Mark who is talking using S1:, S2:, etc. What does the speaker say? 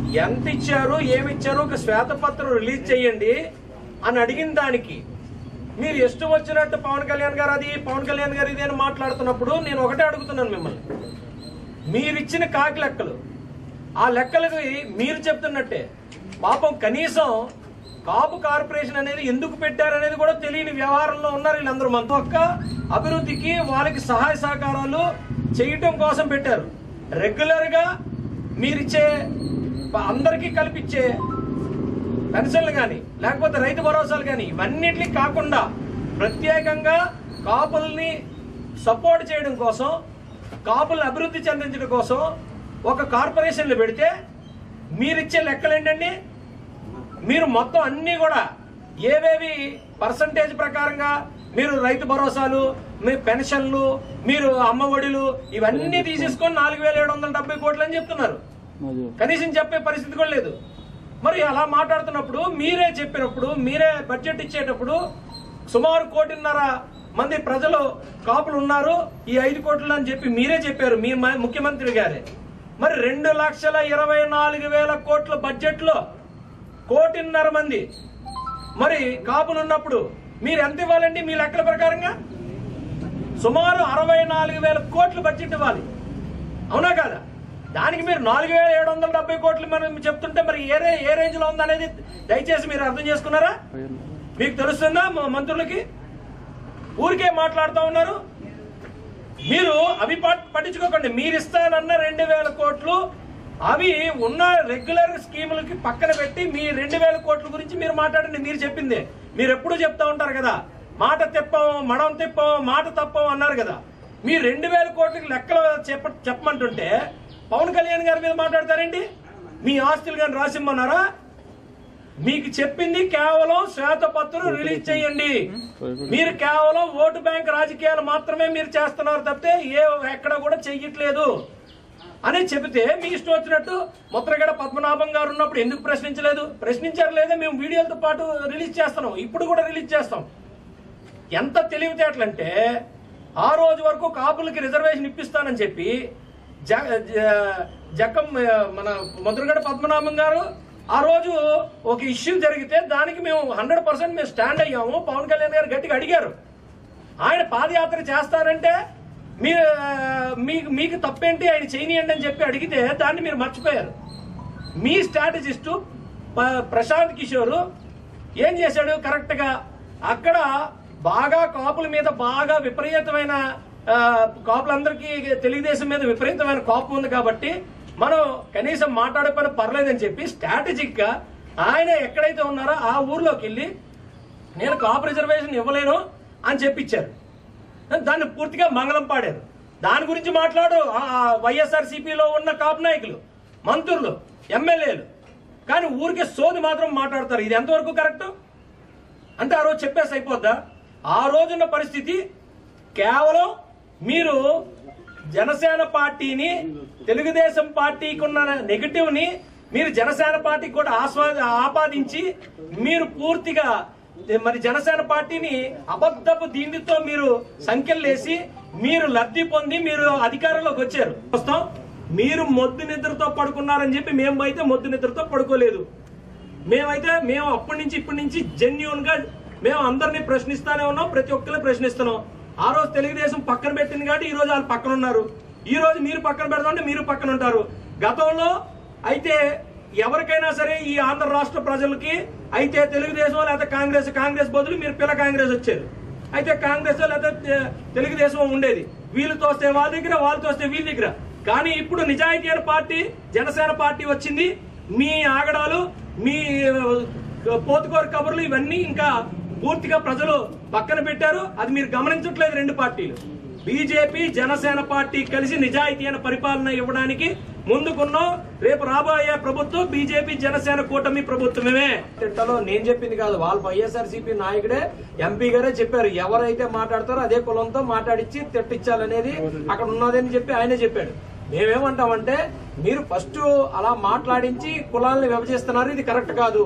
S1: ఎంత ఇచ్చారు ఏమి ఇచ్చారు ఒక శ్వేతపత్రం రిలీజ్ చేయండి అని అడిగిన దానికి మీరు ఇష్టం వచ్చినట్టు పవన్ కళ్యాణ్ గారు అది పవన్ కళ్యాణ్ గారు ఇది అని మాట్లాడుతున్నప్పుడు నేను ఒకటే అడుగుతున్నాను మిమ్మల్ని మీరిచ్చిన కాకి లెక్కలు ఆ లెక్కలకి మీరు చెప్తున్నట్టే పాపం కనీసం కాపు కార్పొరేషన్ అనేది ఎందుకు పెట్టారనేది కూడా తెలియని వ్యవహారంలో ఉన్నారు వీళ్ళందరూ మన ఒక్క అభివృద్ధికి వాళ్ళకి సహాయ సహకారాలు చేయటం కోసం పెట్టారు రెగ్యులర్ గా మీరిచ్చే ప- అందరికీ కల్పించే పెన్షన్లు కానీ లేకపోతే రైతు భరోసాలు కానీ ఇవన్నిటిని కాకుండా ప్రత్యేకంగా కాపుల్ని సపోర్ట్ చేయడం కోసం కాపుల్ని అభివృద్ధి చెందించడం కోసం ఒక కార్పొరేషన్లు పెడితే మీరిచ్చే లెక్కలు ఏంటండి మీరు మొత్తం అన్ని కూడా ఏవేవి పర్సంటేజ్ ప్రకారంగా మీరు రైతు భరోసాలు మీ పెన్షన్లు మీరు అమ్మ ఒడిలు ఇవన్నీ తీసేసుకొని నాలుగు వేల ఏడు వందల డెబ్బై కోట్లు అని చెప్తున్నారు కనీసం చెప్పే పరిస్థితి కూడా లేదు మరి అలా మాట్లాడుతున్నప్పుడు మీరే చెప్పినప్పుడు మీరే బడ్జెట్ ఇచ్చేటప్పుడు సుమారు కోటిన్నర మంది ప్రజలు కాపులు ఉన్నారు ఈ ఐదు కోట్లు అని చెప్పి మీరే చెప్పారు మీ మ- ముఖ్యమంత్రి గారే మరి రెండు లక్షల ఇరవై నాలుగు వేల కోట్ల బడ్జెట్ లో కోటిన్నర మంది మరి కాపులు ఉన్నప్పుడు మీరు ఎంత ఇవ్వాలండి మీ లెక్కల ప్రకారంగా సుమారు అరవై నాలుగు వేల కోట్ల బడ్జెట్ ఇవ్వాలి అవునా కాదా దానికి మీరు నాలుగు వేల ఏడు వందల డెబ్బై కోట్లు మనం చెప్తుంటే మరి ఏ రే- ఏ రేంజ్ లో ఉందనేది దయచేసి మీరు అర్థం చేసుకున్నారా మీకు తెలుస్తుందా మా మంత్రులకి ఊరికే మాట్లాడుతూ ఉన్నారు మీరు అవి పట్- పట్టించుకోకండి మీరు ఇస్తానన్న రెండు వేల కోట్లు అవి ఉన్న రెగ్యులర్ స్కీములకి పక్కన పెట్టి మీ రెండు వేల కోట్ల గురించి మీరు మాట్లాడండి మీరు చెప్పిందే మీరు ఎప్పుడు చెప్తా ఉంటారు కదా మాట తిప్పం మడం తిప్పం మాట తప్పం అన్నారు కదా మీ రెండు వేల కోట్లకి లెక్కలు చెప్ప చెప్పమంటుంటే పవన్ కళ్యాణ్ గారి మీద మాట్లాడతారేంటి మీ ఆస్తులు కానీ రాసిమ్మన్నారా మీకు చెప్పింది కేవలం శ్వేతపత్రం రిలీజ్ చేయండి మీరు కేవలం ఓటు బ్యాంక్ రాజకీయాలు మాత్రమే మీరు చేస్తున్నారు తప్పితే ఏ ఎక్కడ కూడా చెయ్యట్లేదు అని చెబితే మీ ఇష్టం వచ్చినట్టు ముద్రగడ పద్మనాభం గారు ఉన్నప్పుడు ఎందుకు ప్రశ్నించలేదు ప్రశ్నించారు లేదా మేము వీడియోలతో పాటు రిలీజ్ చేస్తున్నాం ఇప్పుడు కూడా రిలీజ్ చేస్తాం ఎంత తెలివితేటలంటే ఆ రోజు వరకు కాపులకి రిజర్వేషన్ ఇప్పిస్తానని చెప్పి జ- జ- జక్కం ఆ, మన ముద్రగడ పద్మనాభం గారు ఆ రోజు ఒక ఇష్యూ జరిగితే దానికి మేము హండ్రెడ్ పర్సెంట్ మేము స్టాండ్ అయ్యాము పవన్ కళ్యాణ్ గారు గట్టిగా అడిగారు ఆయన పాదయాత్ర చేస్తారంటే మీ ఆ, మీకు మీకు తప్పేంటి ఆయన చేయనియండి అని చెప్పి అడిగితే దాన్ని మీరు మర్చిపోయారు మీ స్ట్రాటజిస్టు ప- ప్రశాంత్ కిషోర్ ఏం చేశాడు కరెక్ట్ గా అక్కడ బాగా కాపుల మీద బాగా విపరీతమైన ఆ, కాపులందరికీ తెలుగుదేశం మీద విపరీతమైన కోపం ఉంది కాబట్టి మనం కనీసం మాట్లాడకపోయినా పర్లేదని చెప్పి స్ట్రాటజిక్ గా ఆయన ఎక్కడైతే ఉన్నారో ఆ ఊర్లోకి వెళ్ళి నేను కాపు రిజర్వేషన్ ఇవ్వలేను అని చెప్పించారు దాన్ని పూర్తిగా మంగళం పాడారు దాని గురించి మాట్లాడు వైఎస్ఆర్ సిపిలో ఉన్న కాపు నాయకులు మంత్రులు ఎమ్మెల్యేలు కానీ ఊరికే సోది మాత్రం మాట్లాడతారు ఇది ఎంతవరకు కరెక్ట్ అంటే ఆ రోజు చెప్పేసి అయిపోద్దా ఆ రోజున్న పరిస్థితి కేవలం మీరు జనసేన పార్టీని తెలుగుదేశం పార్టీకి ఉన్న నెగటివ్ ని మీరు జనసేన పార్టీకి కూడా ఆస్వాద ఆపాదించి మీరు పూర్తిగా మరి జనసేన పార్టీని అబద్ధపు దీనితో మీరు సంఖ్యలేసి మీరు లబ్ధి పొంది మీరు అధికారంలోకి వచ్చారు వస్తాం మీరు మొద్దు నిద్రతో పడుకున్నారని చెప్పి మేము అయితే మొద్దు నిద్రతో పడుకోలేదు మేమైతే మేము అప్పటి నుంచి ఇప్పటి నుంచి జెన్యున్ గా మేము అందరినీ ప్రశ్నిస్తానే ఉన్నాం ప్రతి ఒక్కరిని ప్రశ్నిస్తున్నాం ఆ రోజు తెలుగుదేశం పక్కన పెట్టింది కాబట్టి ఈ రోజు వాళ్ళు పక్కన ఉన్నారు ఈ రోజు మీరు పక్కన పెడతామంటే మీరు పక్కన ఉంటారు గతంలో అయితే ఎవరికైనా సరే ఈ ఆంధ్ర రాష్ట్ర ప్రజలకి అయితే తెలుగుదేశం లేదా కాంగ్రెస్ కాంగ్రెస్ బదులు మీరు పిల్ల కాంగ్రెస్ వచ్చారు అయితే కాంగ్రెస్ లేదా తె- తెలుగుదేశం ఉండేది వీళ్ళు తోస్తే వాళ్ళ దగ్గర వాళ్ళు తోస్తే వీళ్ళ దగ్గర కానీ ఇప్పుడు నిజాయితీ అయిన పార్టీ జనసేన పార్టీ వచ్చింది మీ ఆగడాలు మీ ఆ, పోతుకోరు కబుర్లు ఇవన్నీ ఇంకా పూర్తిగా ప్రజలు పక్కన పెట్టారు అది మీరు గమనించట్లేదు రెండు పార్టీలు బీజేపీ జనసేన పార్టీ కలిసి నిజాయితీ అయిన పరిపాలన ఇవ్వడానికి ముందుకున్నాం రేపు రాబోయే ప్రభుత్వం బీజేపీ జనసేన కూటమి ప్రభుత్వమే తిట్టలో నేను చెప్పింది కాదు వాళ్ళ వైఎస్ఆర్సీపీ నాయకుడే ఎంపీ గారే చెప్పారు ఎవరైతే మాట్లాడతారో అదే కులంతో మాట్లాడిచ్చి తిట్టించాలనేది అక్కడ ఉన్నదని చెప్పి ఆయనే చెప్పాడు మేమేమంటామంటే మీరు ఫస్ట్ అలా మాట్లాడించి కులాలను విభజిస్తున్నారు ఇది కరెక్ట్ కాదు